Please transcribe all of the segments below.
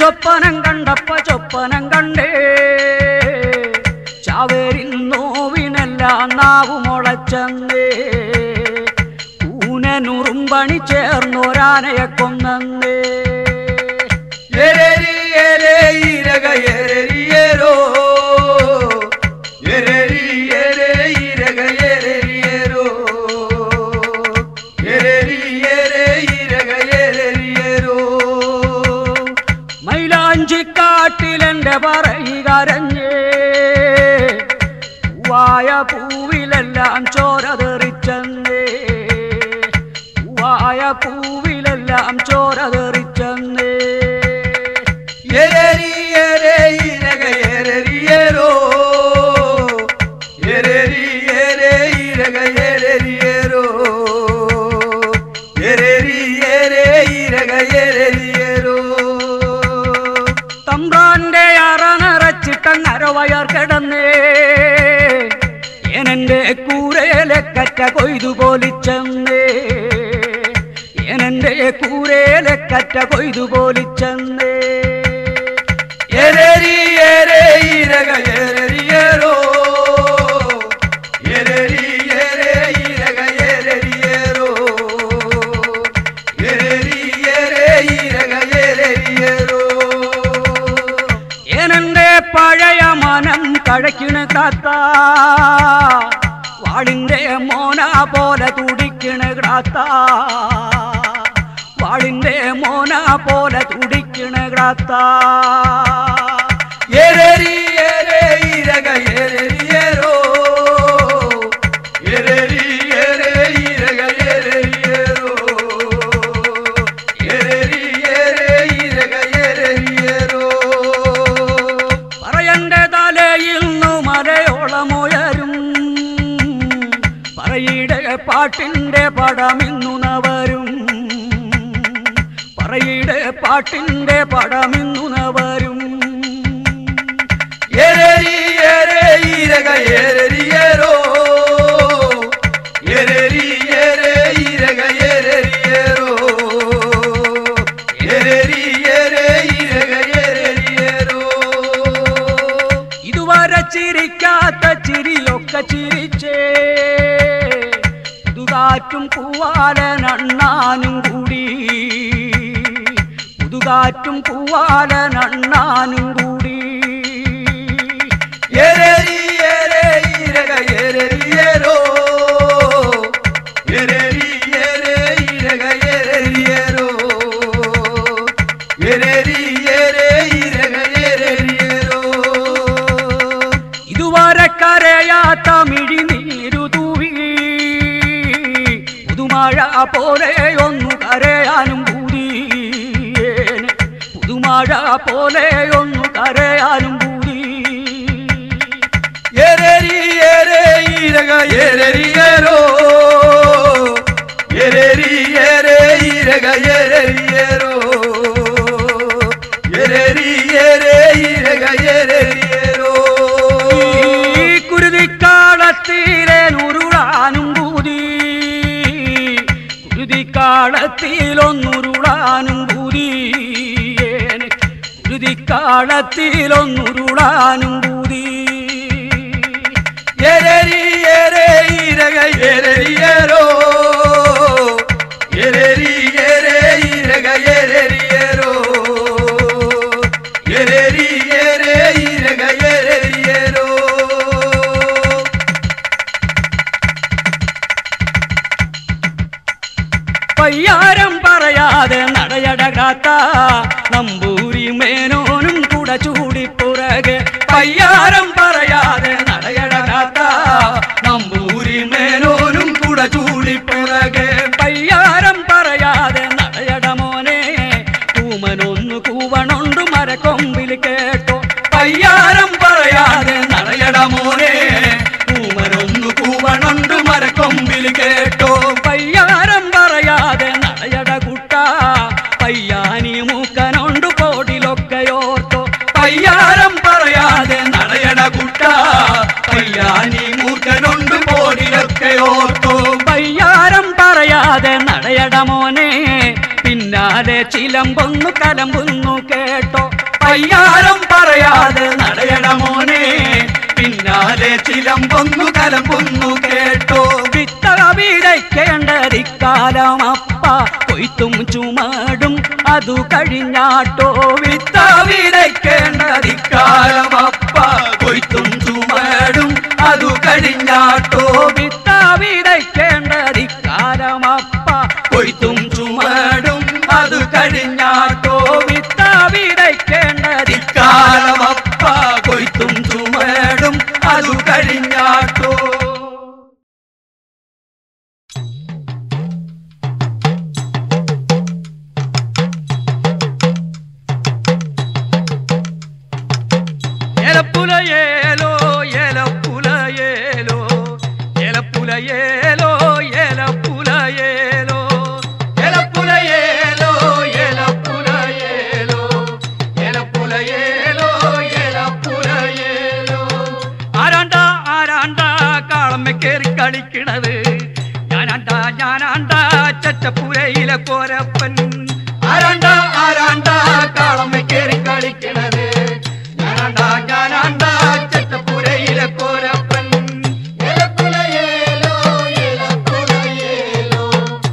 ചൊപ്പനം കണ്ടപ്പ ചൊപ്പനം കണ്ടേ ചാവേരിൻ നോവിനെല്ലാം നാവു മുളച്ചന്നേ ഊനനുറുമ്പണി ചേർന്നൊരാനയെ കൊന്നന്നേ എരരി എരേ ഇരക എരരിയേരോ എരരി എരേ ഇരക എരരിയേരോ എരരി എരേ ഇരക എരരിയേരോ മൈലാഞ്ചിക്കാട്ടിലെന്റെ പറയികരഞ്ഞേ പൂവായ പൂവിലെല്ലാം ചോര തെറിച്ചെന്നേ പൂവായ പൂവിലെല്ലാം ചോര തെറിച്ചെന്നേ എരരി എരേ ഇരക എരരിയേരോ എരരി എരേ ഇരക എരരിയേരോ എരരി എരേ ഇരക എരരിയേരോ തമ്പ്രാന്റെ അറ നിറച്ചിട്ടങ്ങര വയർ കിടന്നേ എനന്റെ കൂരയിലെ കറ്റ കൊയ്തു പോലിച്ചെന്നേ എനന്റെ കൂരയിലെ കറ്റ കൊയ്തു പോലിച്ചെന്നേ എരരി എരേ ഇരക എരരിയേരോ എരരി എരേ ഇരക എരരിയേരോ എരരി എരേ ഇരക എരരിയേരോ എനന്റെ പഴയ മനം കഴക്കിണ കാത്ത വാളിന്റെ മോന പോലെ തുടിക്കണ ഗ്രാത്ത വാളിന്റെ മോന പോലെ തുടിക്കണ ഗ്രാത്ത എരരി എരേ ഇരക എരരിയേരോ എരരി എരേ ഇരക എരരിയേരോ എരരി എരേ ഇരക എരരിയേരോ പറയന്റെ തലയിൽ നിന്നു മലയോളമുയരും പറയുടെ പാട്ടിന്റെ പടമിന്നു നവരും പറയുടെ പാട്ടിന്റെ പടമിന്നു നവരും എരരി എരേ ഇരക എരരിയേരോ എരരി എരേ ഇരക എരരിയേരോ എരരി എരേ ഇരക എരരിയേരോ ഇതുവരെ ചിരിക്കാത്ത ചിരിയൊക്കെ ചിരിച്ചേ പുതുകാറ്റും പൂവാലനണ്ണാനും കൂടി പുതുകാറ്റും പൂവാലനണ്ണാനും കൂടി എരരി എരേ ഇരക എരരിയേരോ എരരി എരേ ഇരക എരരിയേരോ എരരി എരേ ഇരക എരരിയേരോ ഇതുവരെ കരയാത്ത മിഴിനീരു തൂവി പുതുമഴ പോലെ ഒന്നു കരയാനും കൂടിയേനെ പുതുമഴ പോലെ ഒന്നു കരയാനും കൂടി എരരി എരേ ഇരക എരരിയേരോ എരരി എരേ ഇരക എരരിയേരോ എരരി എരേ ഇരക എരരിയേരോ ഈ കുരുതിക്കാളത്തിലെ നുരുളാനും കൂതി കുരുതിക്കാളത്തിലൊന്നുരുളാനും കൂതി കുരുതിക്കാളത്തിലൊന്നുരുളാനും കൂതി എരരി എരേ ഇരക എരരിയേരോ എരരി എരേ ഇരക എരരിയേരോ എരരി എരേ ഇരക എരരിയേരോ പയ്യാരം പറയാതെ നടയടകാത്ത നമ്പൂരി മേനോനും കുട ചൂടിപ്പുറകെ പയ്യാരം പറയാതെ നടയടകാത്ത നമ്പൂരി മേനോനും കുട ചൂടിപ്പുറകെ പയ്യാരം പറയാതെ നടയടമോനെ കൂമനൊന്നു കൂവണുണ്ടു മരക്കൊമ്പിൽ കേട്ടോ പയ്യാരം പറയാതെ നടയടമോനെ കൂമനൊന്നു കൂവണുണ്ടു മരക്കൊമ്പിൽ കേട്ടോ പയ്യാരം പറയാതെ നടയട കുട്ട പയ്യാനി മൂക്കനൊണ്ടു കോടിലൊക്കെ ഓർത്തോ പയ്യാരം പറയാതെ നടയട കുട്ട പയ്യാനി മൂക്കനൊണ്ടു കോടിലൊക്കെ ഓർത്തോ പയ്യാരം പറയാതെ നടയട മോനെ പിന്നാലെ ചിലമ്പൊന്നു കലമ്പുന്നു കേട്ടോ വയ്യാരം പറയാതെ നടയട മോനെ പിന്നാലെ ചിലമ്പൊന്നു കലമ്പൊന്നു കേട്ടോ വിത്തക വിതയ്ക്കേണ്ടതിക്കാലം അപ്പ കൊയ്ത്തും ചുമടും അതു കഴിഞ്ഞാട്ടോ വിത്ത വിതയ്ക്കേണ്ടതിക്കാലമപ്പ കൊയ്ത്തും ചുമടും അതു കഴിഞ്ഞാട്ടോ വിത്ത വിതയ്ക്കേണ്ടതിക്കാലം അപ്പ കൊയ്ത്തും ചുമടും അതു കഴിഞ്ഞാട്ടോ വിത്ത വിതയ്ക്കേണ്ടതിക്കാലം ഇക്കാലമപ്പ കൊയ്ത്തും ചുമടും അതു കഴിഞ്ഞാട്ടോ എലപ്പുലയേലോ എലപ്പുലയേലോ എലപ്പുലയേലോ എലപ്പുലയേലോ എലപ്പുലയേലോ എലപ്പുലയേലോ എലപ്പുലയേലോ എലപ്പുലയേലോ ആരാണ്ട ആരാണ്ട കാളമ്മ കേറി കളിക്കണത് ഞാനാണ്ട ഞാനാണ്ട ചറ്റപ്പുരയിലെ കോരപ്പൻ ആരാണ്ട ആരാണ്ട കാളമ്മ കേറി കളിക്കണത് ഞാനാണ്ട ഞാനാണ്ട ചെറ്റപ്പുരയിലെ കോരപ്പൻ എലപ്പുലയേലോ എലപ്പുലയേലോ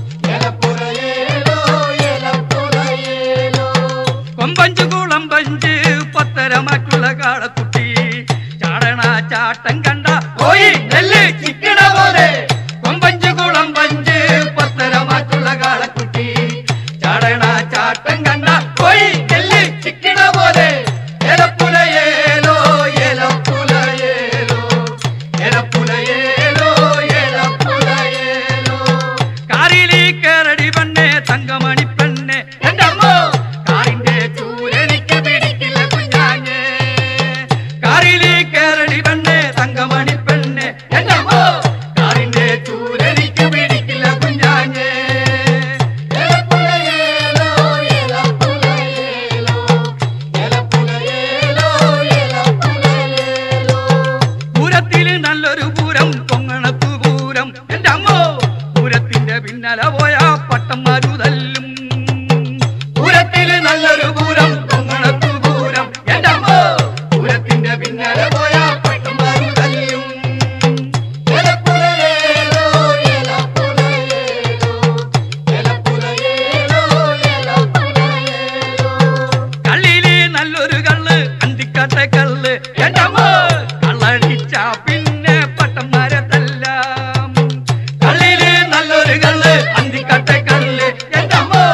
എലപ്പുലയേലോ എലപ്പുലയേലോ കൊമ്പഞ്ച് കുളമ്പഞ്ച് പത്തരമാക്കുള്ള കാളക്കുട്ടി ചാടണ ചാട്ടം കണ്ട പോയി നെല്ല് ചിക്കണ പോലെ കൊമ്പഞ്ച് കുളം പഞ്ച് പത്തരമാറ്റുള്ള കാളക്കുട്ടി ചാടണ ചാട്ടം കണ്ട പോയി നെല്ല് ചിക്കണ പോലെ എലപ്പുലയേലോ എലപ്പുലയേലോ എലപ്പുലയേലോ എലപ്പുലയേലോ കാറിലി കേറടി പെണ്ണെ തങ്കമണി പെണ്ണെ എന്റെ അമ്മോ കാറിന്റെ ചൂരെനിക്ക് പിടിക്കില്ല കുഞ്ഞാഞ്ഞേ കാറിലി കേറടി പെണ്ണെ തങ്കമണി പെണ്ണെ എന്റെ അമ്മോ കാറിന്റെ ചൂരെനിക്ക് പിടിക്കില്ല കുഞ്ഞാഞ്ഞേ എലപ്പുലയേലോ എലപ്പുലയേലോ എലപ്പുലയേലോ എലപ്പുലയേലോ പൂരത്തില് നല്ലൊരു പൂരം പൊങ്ങണത്തു പൂരം എന്റെ അമ്മോ പൂരത്തിന്റെ പിന്നാലെ പോയ പട്ടന്മാരു തല്ലും പൂരത്തില് നല്ലൊരു പൂരം പൊങ്ങണത്തു പൂരം എന്റെ അമ്മോ പൂരത്തിന്റെ പിന്നാലെ പോയ പട്ടന്മാരു തല്ലും എലപ്പുലയേലോ എലപ്പുലയേലോ എലപ്പുലയേലോ എലപ്പുലയേലോ കള്ളിയില് നല്ലൊരു കള്ള് അന്തിക്കാട്ടെ കള്ള് എന്റെ അമ്മോ കള്ളടിച്ച പിന്നെ പട്ടന്മാരെ തല്ലാം കള്ളില് നല്ലൊരു കള്ള് അന്തിക്കട്ടെ കള്ള് എന്റെ അമ്മോ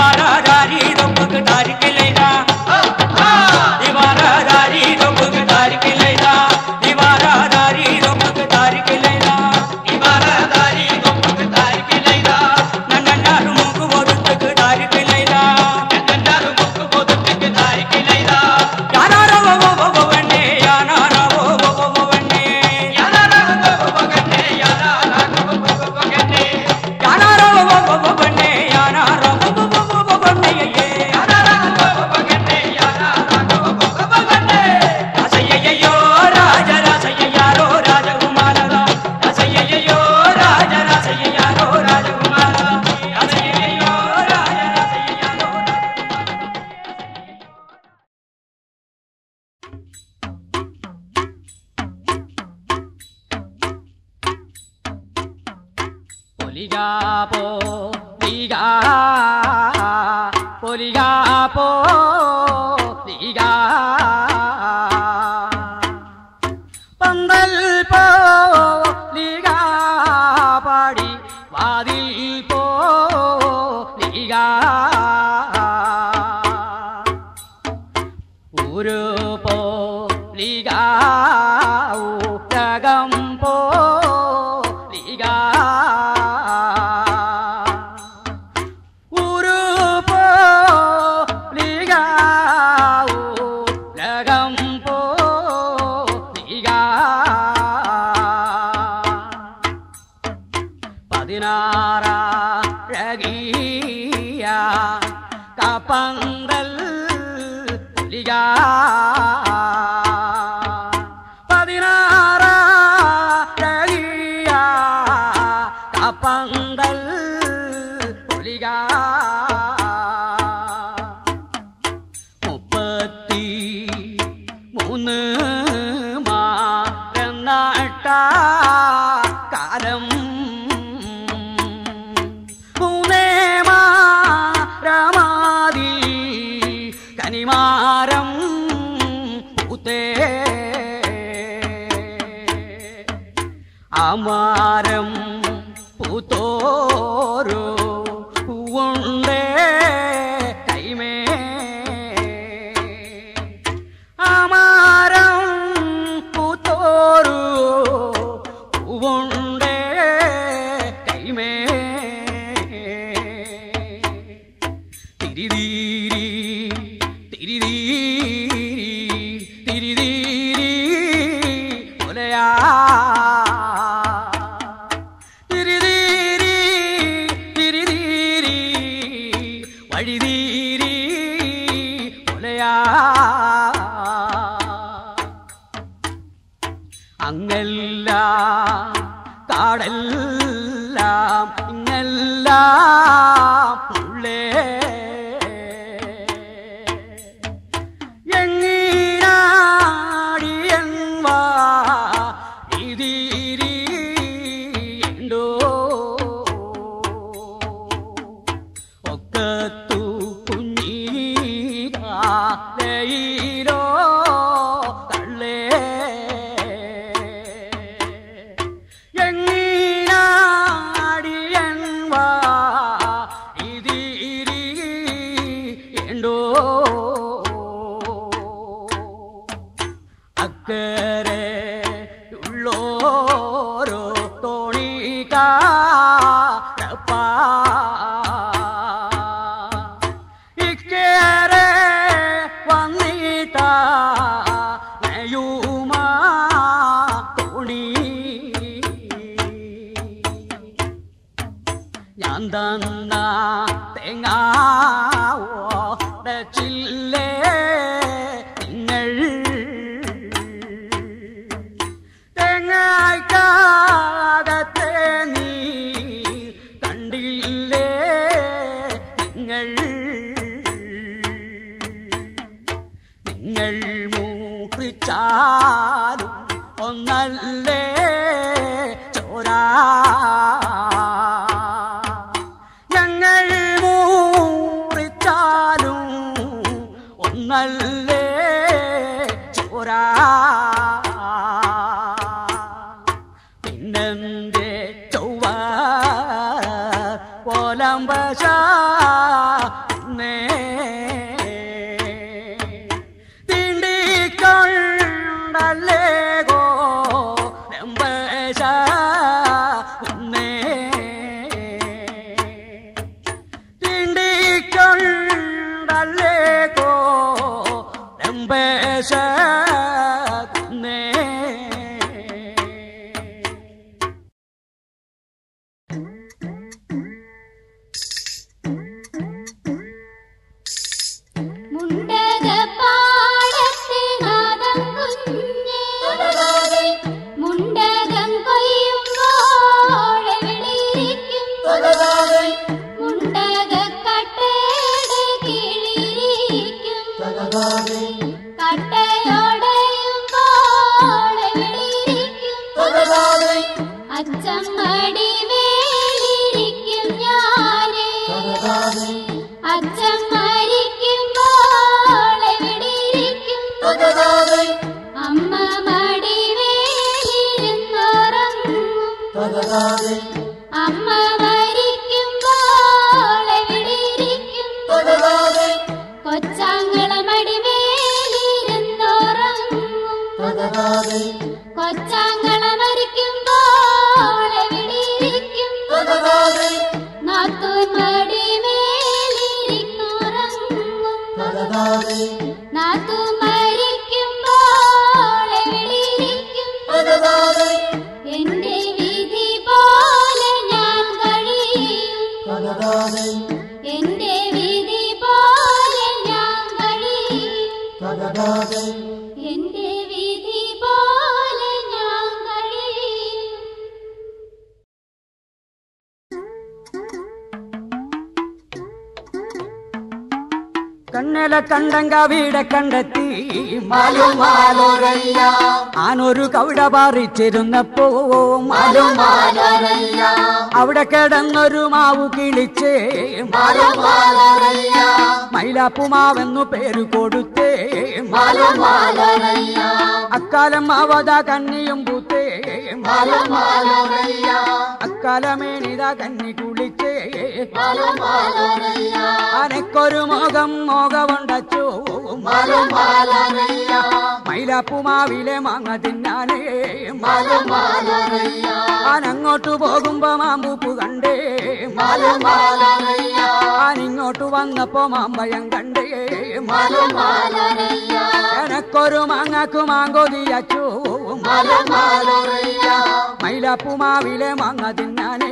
ദീവാരാരി തൊപ്പുക്ക് താരിക്കില്ല ദീവാരാരി തൊപ്പുക്ക് താരിക്കില്ല ദീവാരാരി തൊപ്പുക്ക് താരിക്കില്ല ഇമാരധാരി കൊമ്പുക്ക് താരിക്കില്ല നന്നാരു മൂക്ക് പൊതുക്ക് താരിക്കില്ല എന്നെന്താറും കൊക്ക് പൊതുക്ക് താരിക്കില്ല യാനാരോ വണ്ണേ യാനാരോ വണ്ണേ യാനാരാകുമ്പോ പകന്നെ യാനാരാകുമ്പോ പകന്നെ യാനാരോ വണ്ണേ യാനാരോ വണ്ണേ യാനാരാകുമ്പോ പകന്നെ യാനാരാകുമ്പോ പകന്നെ രാജയ്യയ്യോ രാജ രാജയ്യാരോ രാജകുമാരത രാജയ്യയ്യോ രാജ രാജയ്യാരോ രാജകുമാരത രാജയ്യയ്യോ രാജ രാജയ്യാരോ പൊലികാപോ ലീഗാ പൊലികാപോ ലീഗാ പന്തൽ പോ ലീഗാ പാടി വാതിൽ പോ ലീഗാ ഒരു പോ ലീഗാ ഊട്ടകം പോ ലീഗാ ഒരു പോ ലീഗാ ഊട്ടകം പോ ലീഗാ പതിനാറഴകിയ കപ്പങ്കൽ പുലിക പതിനാറഴകിയ കപ്പങ്കൽ പുലിക മുപ്പത്തി മൂന്ന് മാറന്നട്ട കാലം മൂന്നേ മാരമാതി കനിമാരം പൂത്തേ അമാരം പൂത്തോരോ പൂവുണ്ടേ കൈമേ അമാരം പൂത്തോരു പൂവുണ്ടേ കൈമേ തിരിതീരി തിരിതീരി തിരിതീരി ഒലയാ തിരിതീരി തിരിതീരി വഴിതീരി ഒലയാ അങ്ങല്ല കാടെല്ലാം ഇങ്ങെല്ലാം ഉള്ളേ എങ്ങീനാടിയൻവാ ഇതിരിയുണ്ടോ ഒക്കത്തു കുഞ്ഞീകാലയിലോ തള്ളേ എങ്ങീനാടിയൻവാ ഇതിരിയുണ്ടോ അക്കരെ ഉള്ളോരോ തോണിക്കാരപ്പാ ഇക്കരെ വന്നിട്ട നയുമാ തോണി ഞാൻ തന്ന തേങ്ങാവോടച്ചില്ലേ നിങ്ങൾ തേങ്ങായ്ക്കാകത്തെ നീ കണ്ടില്ലേ നിങ്ങൾ നിങ്ങൾ മൂപ്പിച്ചാലും ഒന്നല്ലേ ചോരാ ഞങ്ങൾ മൂറിച്ചാലും ഒന്നല്ലേ ചോരാ പിന്നെന്റെ ചൊവ്വ പോലമ്പശ കൊച്ചാങ്ങളമടിമേലിരുന്നുറങ്ങും കൊച്ചാങ്ങള മരിക്കുമ്പോൾ എവിടെയിരിക്കും നാത്തൂൻ മടിമേലിരുന്നുറങ്ങും നാത്തൂൻ മരിക്കുമ്പോൾ എവിടെയിരിക്കും എന്റെ വിധി പോലെ ഞാൻ കഴിയും എന്റെ വിധി പോലെ ഞാൻ കഴിയും എന്റെ വിധി പോലെ ഞാൻ കഴിയും കണ്ണല കണ്ടങ്ക വീടെ കണ്ടെത്തി മാലുമാലോരയ്യ ആനൊരു കവിട പാറിച്ചിരുന്നപ്പോ മാലുമാലോരയ്യ അവിടെ കിടന്നൊരു മാവു കിളിച്ചേ മാലുമാലോരയ്യ മൈലാപ്പുമാവെന്നു പേരു കൊടുത്തേ മാലുമാലോരയ്യ അക്കാലം അവത കന്നിയും പൂത്തേ മാലുമാലോരയ്യ അക്കാലമേണിത കന്നി കുളിച്ചേ അനക്കൊരു മുഖം മോകമുണ്ടച്ചു മൈലാപ്പുമാവിലെ മാങ്ങ തിന്നാനേ ആനങ്ങോട്ട് പോകുമ്പോ മാമ്പൂപ്പ് കണ്ടേ ആനിങ്ങോട്ട് വന്നപ്പോ മാമ്പയം കണ്ടേ എനക്കൊരു മാങ്ങാക്കു മാങ്കോതിയച്ചു മൈലാപ്പുമാവിലെ മാങ്ങ തിന്നാനേ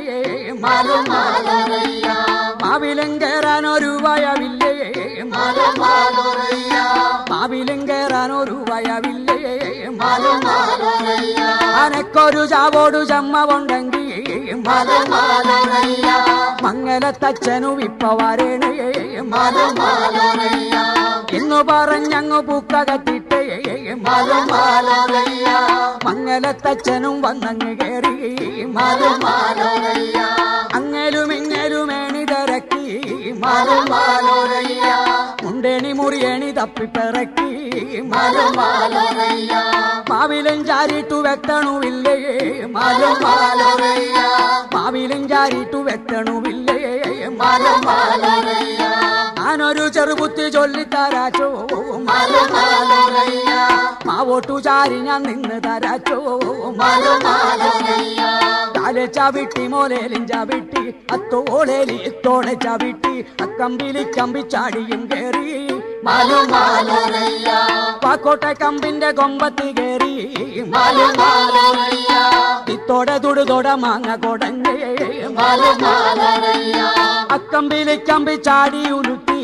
മാവിലും കയറാൻ ഒരു വയവില്ലേ മാവിലും കയറാൻ ഒരു വയവില്ലേ അനക്കൊരു ചാവോടു ചമ്മവുണ്ടെങ്കിൽ മംഗലത്തച്ഛനു ഇപ്പ വരണേ ഇന്നു പറഞ്ഞങ്ങു പൂക്കകത്തിട്ടേ മംഗലത്തച്ഛനും വന്നങ്ങ് കയറി അങ്ങലും ഇങ്ങലും ഏണി തിരക്കി മുണ്ടേണി മുറിയേണി തപ്പിപ്പിറക്കി മാവിലും ചാരിട്ടു വെത്തണുവില്ലേ മാവിലും ചാരിട്ടു വെത്തണുവില്ലേ ഞാനൊരു ചെറുകുത്തി ചൊല്ലിത്തരാച്ചോ മാവോട്ടു ചാരി ഞാൻ നിന്ന് തരാച്ചോ കാലെ ചവിട്ടി മോലേലും ചവിട്ടി അത്തോളേലി ഇത്തോളെ ചവിട്ടി അക്കമ്പിലി കമ്പി ചാടിയും കേറി പാക്കോട്ടെ കമ്പിന്റെ കൊമ്പത്ത് കേറി ഇത്തോടെ തുടുതൊട മാങ്ങ കൊടഞ്ഞേ അക്കമ്പിലി കമ്പി ചാടി ഉലുത്തി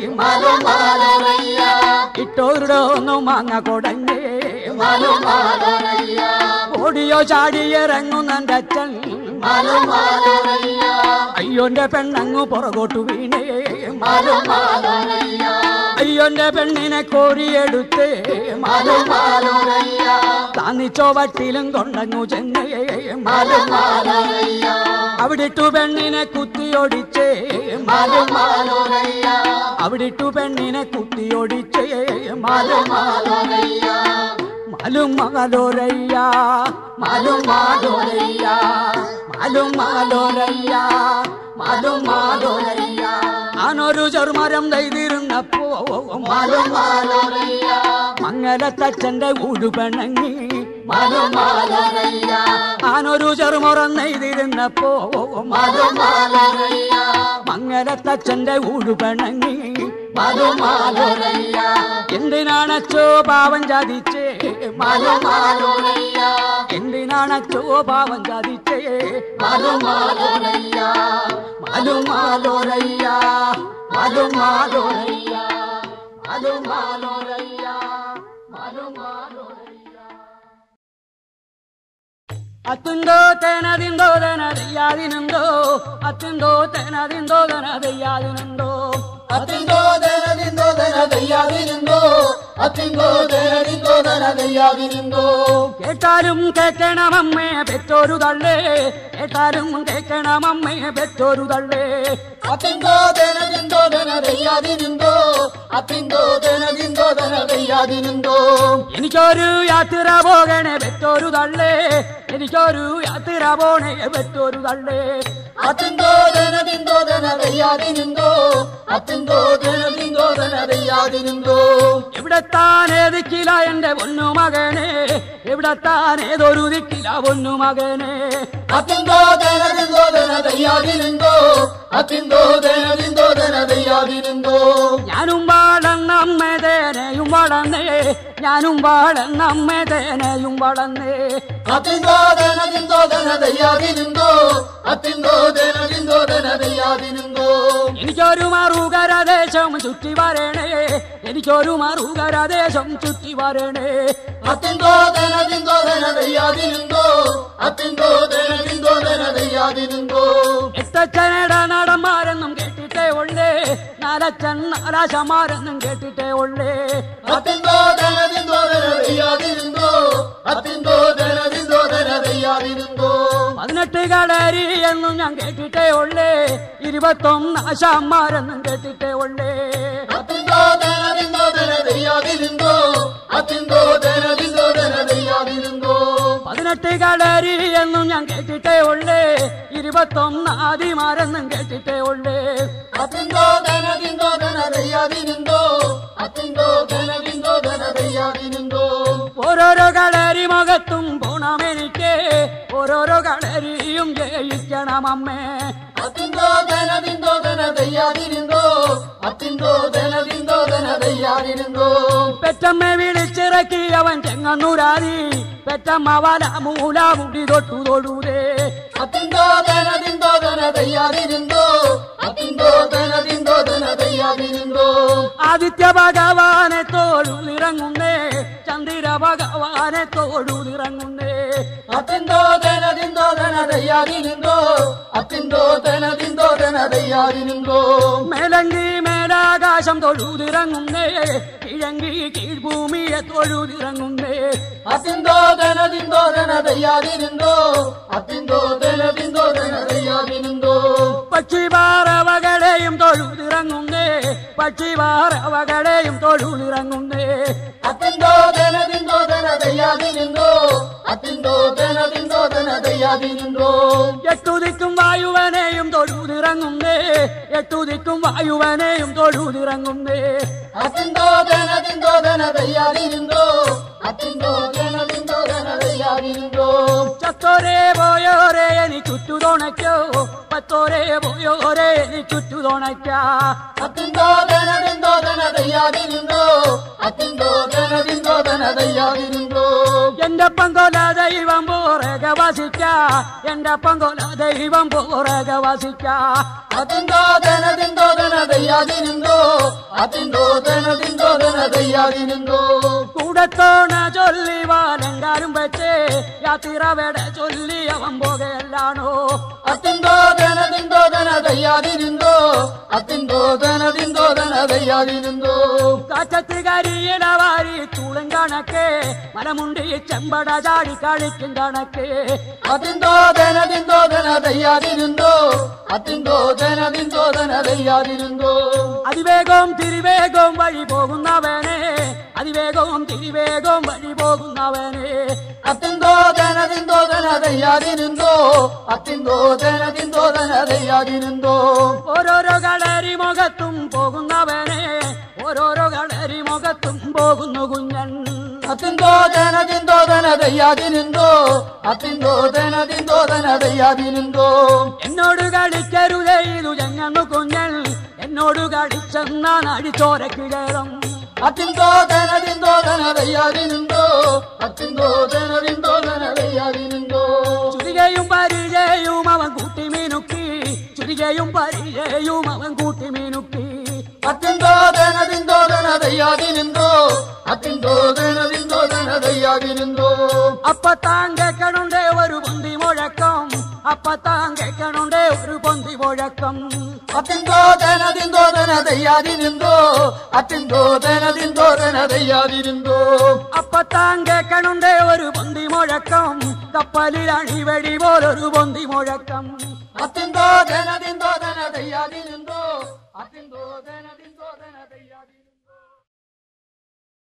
ഇട്ടോരുടൊന്നു മാങ്ങ കൊടഞ്ഞേ ഓടിയോ ചാടിയിറങ്ങുന്നെന്റെ അച്ഛൻ അയ്യോന്റെ പെണ്ണങ്ങു പുറകോട്ടു വീണേ അയ്യോന്റെ പെണ്ണിനെ കോരിയെടുത്തേ താന്നിച്ചോ വട്ടിലും കൊണ്ടങ്ങു ചെന്നേ അവിടിട്ടു പെണ്ണിനെ കുത്തിയൊടിച്ചേ അവിടിട്ടു പെണ്ണിനെ കുത്തിയൊടിച്ചേ മാലും മകലോരയ്യ മാലും മാലോരയ്യ മാലും മാലോരയ്യ മാലും മാലോരയ്യ ആനൊരു ചെറുമരം ചെയ്തിരുന്നപ്പോ മാലും മാലോരയ്യ മംഗലത്തച്ഛന്റെ ഊടു പെണ്ണങ്ങി മാലും മാലോരയ്യ ആനൊരു ചെറുമുറം നെയ്തിരുന്നപ്പോ മാലും മാലോരയ്യ മംഗലത്തച്ഛന്റെ ഊടു പെണ്ണങ്ങി മാലും മാലോരയ്യ എന്തിനാണച്ചോ പാവം ചതിച്ചേ മാലും മാലോരയ്യ എന്തിനാണച്ചോ പാവം ചതിച്ചേ മാലും മാലോരയ്യ മാലും മാലോരയ്യ മാലും മാലോരയ്യ മാലും മാലോരയ്യ മാലും മാലോരയ്യ അത്തുണ്ടോ തേനതിന്തോ തനതയ്യാതിനുണ്ടോ അത്തുണ്ടോ തേനതിന്തോ തനതയ്യാതിനുണ്ടോ അത്തിന്തോ ധനതിന്തോ ധനതയ്യാതിരുന്തോ അത്തിന്തോ ധനതിന്തോ ധനതയ്യാതിരുന്തോ കേട്ടാലും കേൾക്കണമമ്മേ പെറ്റോരു തള്ളേ കേട്ടാലും കേൾക്കണമമ്മേ പെറ്റോരു തള്ളേ അത്തിന്തോ ധനതിന്തോ ധനതയ്യാതിരുന്തോ അത്തിന്തോ ധനതിന്തോ ധന ദയ്യാതിരുന്തോ എനിക്കൊരു യാത്ര പോകണേ പെറ്റൊരു തള്ളേ എനിക്കൊരു യാത്ര പോണേ പെറ്റൊരു തള്ളേ അത്തിന്തോ ധനതിന്തോ ധന ദയ്യാതിരുന്തോ അത്തിന്തോ ധനതിന്തോ ധന ദയ്യാതിരുന്തോ എവിടെത്താൻ ഏതിക്കില എന്റെ പൊന്നു മകനെ എവിടെത്താൻ ഏതൊരു ദിക്കില പൊന്നു മകനെ അത്തിന്തോ ധനതിന്തോ ധന ദയ്യാതിരുന്തോ അത്തിന്തോ ധനതിന്തോ ധന ദയ്യാതിരുന്തോ ഞാനും വളർന്നമ്മ തേനയും വളർന്നേ ഞാനും വളർന്നമ്മ തേനയും വളർന്നേ അത്തിന്തോ ധനതിന്തോ ധന ദയ്യാതിരുന്തോ അത്തിന്തോ ധനതിന്തോ ധന ദയ്യാതിരുന്തോ എനിക്കൊരു മറുകരദേശം ചുറ്റി വരണേ എനിക്കൊരു മറുകരദേശം ചുറ്റി വരണേ അത്തിന്തോ ധനതിന്തോ ധന ദയ്യാതിരുന്തോ അത്തിന്തോ ധനതിന്തോ ധന ദയ്യാതിരുന്തോ എട്ടച്ചനട നടന്മാരെന്നും കേട്ടിട്ടേ ഉള്ളേ നാലച്ചൻ നാലാശമാരെന്നും കേട്ടിട്ടേ ഉള്ളേ അത്തിന്തോ ധനതിന്തോ ധന ദയ്യാതിരുന്തോ അത്തിന്തോ ധനതിന്തോ ധന ദയ്യാതിരുന്തോ പതിനെട്ട് കളരി എന്നും ഞാൻ കേട്ടിട്ടേ ഉള്ളേ ഇരുപത്തൊന്ന് ആശാന്മാരെന്നും കേട്ടിട്ടേ ഉള്ളേ അത്തിന്തോ ധനതിന്തോ ധന ദയ്യാതിരുന്തോ അത്തിന്തോ ധനതിന്തോ ധന ദയ്യാതിരുന്തോ പതിനെട്ട് കളരി എന്നും ഞാൻ കേട്ടിട്ടേ ഉള്ളേ ഇരുപത്തൊന്ന് ആദിമാരെന്നും കേട്ടിട്ടേ ഉള്ളേ അത്തിന്തോ ധനതിന്തോ ധന ദയ്യാതിരുന്തോ അത്തിന്തോ ധനതിന്തോ ധന ദയ്യാതിരുന്തോ ഓരോരോ കളരി മുഖത്തും പോണമെനിക്ക് ഓരോരോ കളരിയും ജയിക്കണം അമ്മേ അത്തിന്തോ ധനതിന്തോ ധന ദയ്യാതിരുന്തോ അത്തിന്തോ ധനതിന്തോ ധന ദയ്യാതിരുന്തോ പെറ്റമ്മ വിളിച്ചിറക്കി അവൻ ചെങ്ങന്നൂരാതി പെറ്റമ്മ വല മൂല മുടി തൊട്ടു തൊടൂരേ അത്തിന്തോ ധനതിന്തോ ധന ദയ്യാതിരുന്തോ അത്തിന്തോ ധനതിന്തോ ധന ദയ്യാതിരുന്തോ ആദിത്യ ഭഗവാനെ തോഴുതിറങ്ങുന്നേ ചന്ദ്ര ഭഗവാനെ തോഴുതിറങ്ങുന്നേ അത്തിന്തോ ധനതിന്തോ ധന ദയ്യാതിരുന്തോ അത്തിന്തോ ധനതിന്തോ ധന ദയ്യാതിരുന്തോ മേലങ്കി മേലാകാശം തൊഴുതിറങ്ങുന്നേ കിഴങ്കി കീഴ്ഭൂമിയെ തൊഴുതിറങ്ങുന്നേ അത്തിന്തോ ധനതിന്തോ ധന ദയ്യാതിരുന്തോ അത്തിന്തോ ധനതിന്തോ ധന ദയ്യാതിരുന്തോ പക്ഷിപാറവകളെയും തൊഴുതിറങ്ങുന്നേ പക്ഷിപാറവകളെയും തൊഴുതിറങ്ങുന്നേ അത്തിന്തോ ധനതിന്തോ ധന ദയ്യാതിരുന്തോ അത്തിന്തോ ധനതിന്തോ ധന ദയ്യാതിരുന്തോ എട്ടുദിക്കും വായുവനെയും തൊഴുതിറങ്ങുന്നേ എട്ടുദിക്കും വായുവനെയും തൊഴുതിറങ്ങുന്നേ അത്തിന്തോ ധനതിന്തോ ധന ദയ്യാതിരുന്തോ അത്തിന്തോ ധനതിന്തോ ധന ദയ്യാതിരുന്തോ ചത്തോരേ പോയോരേ എനി ചുറ്റു തുണയ്ക്കോ പത്തോരേ പോയോരേ എനി ചുറ്റു തുണയ്ക്ക അത്തിന്തോ ധനതിന്തോ ധന ദയ്യാതിരുന്തോ അത്തിന്തോ ധനതിന്തോ ധന ദയ്യാതിരുന്തോ എന്റെ പങ്കൊല ദൈവം പോറക വസിക്ക എന്റെ പങ്കൊല ദൈവം പോറക വസിക്ക അത്തിന്തോ ധനതിന്തോ ധന ദയ്യാതിരുന്തോ അത്തിന്തോ ധനതിന്തോ ധന ദയ്യാതിരുന്തോ കൂടത്തോണ ചൊല്ലി വാലങ്കാരും വെച്ചേ യാത്തിറവേട ചൊല്ലി അവൻ പോകല്ലാണോ അത്തിന്തോ ധനതിന്തോ ധന ദയ്യാതിരുന്തോ അത്തിന്തോ ധനതിന്തോ ധന ദയ്യാതിരുന്തോ കാറ്റത്ത് കരിയിട വാരി തൂളും കണക്കേ മലമുണ്ടി ചെമ്പട ചാടി കളിക്കും കണക്കേ അത്തിന്തോ ധനതിന്തോ ധന ദയ്യാതിരുന്തോ അത്തിന്തോ ധനതിന്തോ ധന ദയ്യാതിരുന്തോ അതിവേഗവും തിരിവേഗവും വഴി പോകുന്നവനെ അതിവേഗവും തിരിവേഗവും വഴി പോകുന്നവനെ അത്തിന്തോ ധനതിന്തോ ധന ദയ്യാതിരുന്തോ അത്തിന്തോ ധനതിന്തോ ധന ദയ്യാതിരുന്തോ ഓരോരോ കളരി മുഖത്തും പോകുന്നവനെ ഓരോരോ കളരി മുഖത്തും പോകുന്നു കുഞ്ഞൻ അത്തിന്തോ ധനതിന്തോ ധന ദയ്യാതിരുന്തോ അത്തിന്തോ ധനതിന്തോ ധന ദയ്യാതിരുന്തോ എന്നോട് കളിക്കരുതേ ഇതു ചെങ്ങന്നു കുഞ്ഞൻ എന്നോട് കളിച്ചെന്നാൻ അടിച്ചോരക്കിഴകം അത്തിന്തോ ധനതിന്തോ ധന ദയ്യാതിരുന്തോ അത്തിന്തോ ധനതിന്തോ ധന ദയ്യാതിരുന്തോ ചുരികയും പരിചയും അവൻ കൂട്ടി മീനുക്കി ചുരികയും പരിചയും അവൻ കൂട്ടി മീനുക്കി അത്തിന്തോ ധനതിന്തോ ധന ദയ്യാതിരുന്തോ അത്തിന്തോ ധനതിന്തോ ധന ദയ്യാതിരുന്തോ അപ്പത്താൻ കേക്കണുണ്ടേ ഒരു പൊന്തി മുഴക്കം അപ്പത്താൻ കേക്കണുണ്ടേ ഒരു പൊന്തി മുഴക്കം അത്തിന്തോ ധനതിന്തോ ധന ദയ്യാതിരുന്തോ അത്തിന്തോ ധനതിന്തോ ധന ദയ്യാതിരുന്തോ അപ്പത്താൻ കേക്കണുണ്ടേ ഒരു പൊന്തി മുഴക്കം കപ്പലിൽ അണിവെടി പോലൊരു പൊന്തി മുഴക്കം അത്തിന്തോ ധനതിന്തോ ധന ദയ്യാതിരുന്തോ അത്തിന്തോ ധനതിന്തോ ധന ദയ്യാ